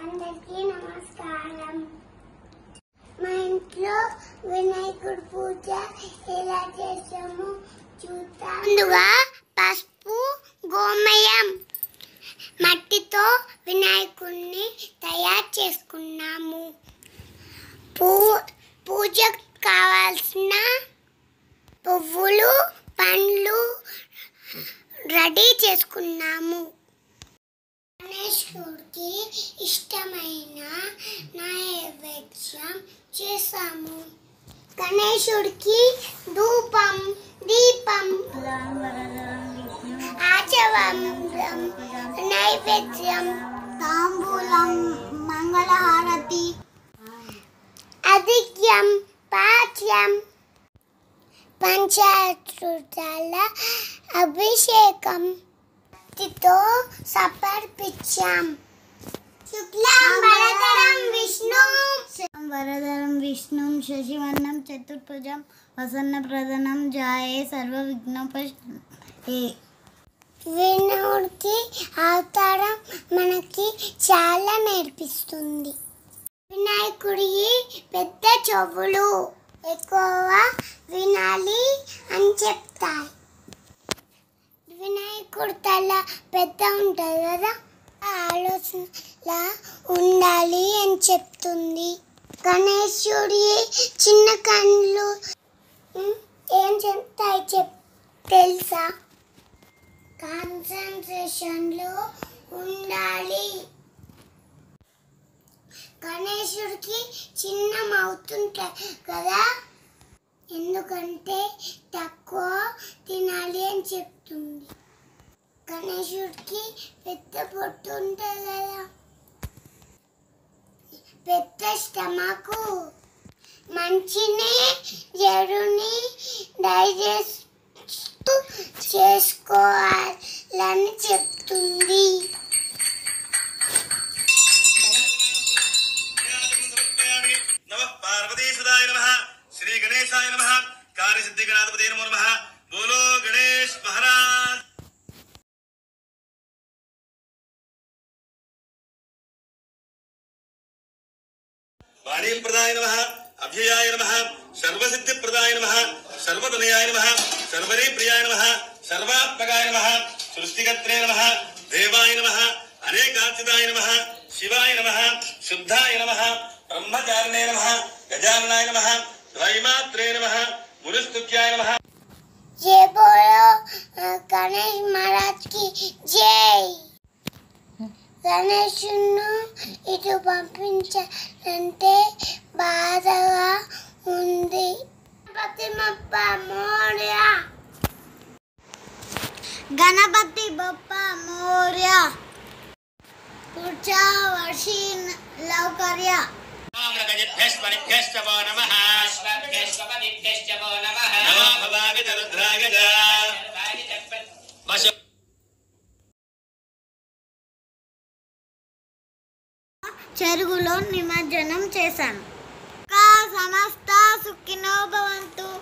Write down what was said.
అందరికీ నమస్కారం మా ఇంట్లో వినాయకుడి పూజ ఎలా చేస్తామో చూద్దాం ముందుగా పసుపు గోమయం మట్టితో వినాయకుడిని తయారు చేసుకున్నాము పూ పూజకు కావాల్సిన పువ్వులు పండ్లు రెడీ చేసుకున్నాము గణేశుడికి ఇష్టమైన నైవేద్యం చేసాము గణేశుడికి ధూపం దీపం ఆచవాంబం నైవేద్యం తాంబూలం మంగళహారతి అధిక్యం పాఠ్యం పంచాయతృతాల అభిషేకం భక్తితో సమర్పించాం శుక్లాం వరదరం విష్ణు వరదరం విష్ణుం శశివర్ణం చతుర్భుజం వసన్న ప్రధానం జాయే సర్వ విఘ్నోపే వినాయకుడికి అవతారం మనకి చాలా నేర్పిస్తుంది వినాయకుడి పెద్ద చెవులు ఎక్కువ వినాలి అని చెప్తాయి వినాయకుడు తల పెద్ద ఉంటుంది కదా ఆ ఆలోచనలా ఉండాలి అని చెప్తుంది గణేశుడి చిన్న కళ్ళు ఉమ్, ఏం చెప్తాయి చెప్ తెలుసా కాన్సన్ట్రేషన్లో ఉండాలి గణేశుడికి చిన్న మౌతుంటాయి కదా ఎందుకంటే తక్కువ తినాలి అని చెప్తుంది గణేశుడికి పెద్ద పొట్టు ఉంటుంది కదా పెద్ద స్టమకు మంచిని చెడుని డైజెస్ట్ చేసుకోవాలని చెప్తుంది నమ పార్వతీసుదాయ నమ శ్రీ గణేశాయ నమ కార్యసిద్ధి గణాధిపతి నమో నమ బోలో గణేష్ మహారాజ్ వాణీప్రదాయ నమ అభ్యయాయ నమ సర్వసిద్ధి ప్రదాయ నమ సర్వతనయాయ నమ సర్వరీ ప్రియాయ నమ సర్వాత్మకాయ నమ సృష్టికర్త్రే నమ దేవాయ నమ అనేకాచిదాయ నమ శివాయ నమ శుద్ధాయ నమ బ్రహ్మచారిణే నమ గజాననాయ నమ ద్వైమాత్రే నమ మునిస్తుత్యాయ నమ జై బోలో గణేష్ మహారాజ్ కి జై గణేషును ఇటు పంపించాలంటే బాధగా ఉంది గణపతి మప్ప మోర్య గణపతి బొప్ప మౌర్య కూర్చా వర్షి లౌకర్య నమో భవామి రుద్రాయ చెరువులో నిమజ్జనం చేశాను సమస్త సుఖినో భవంతు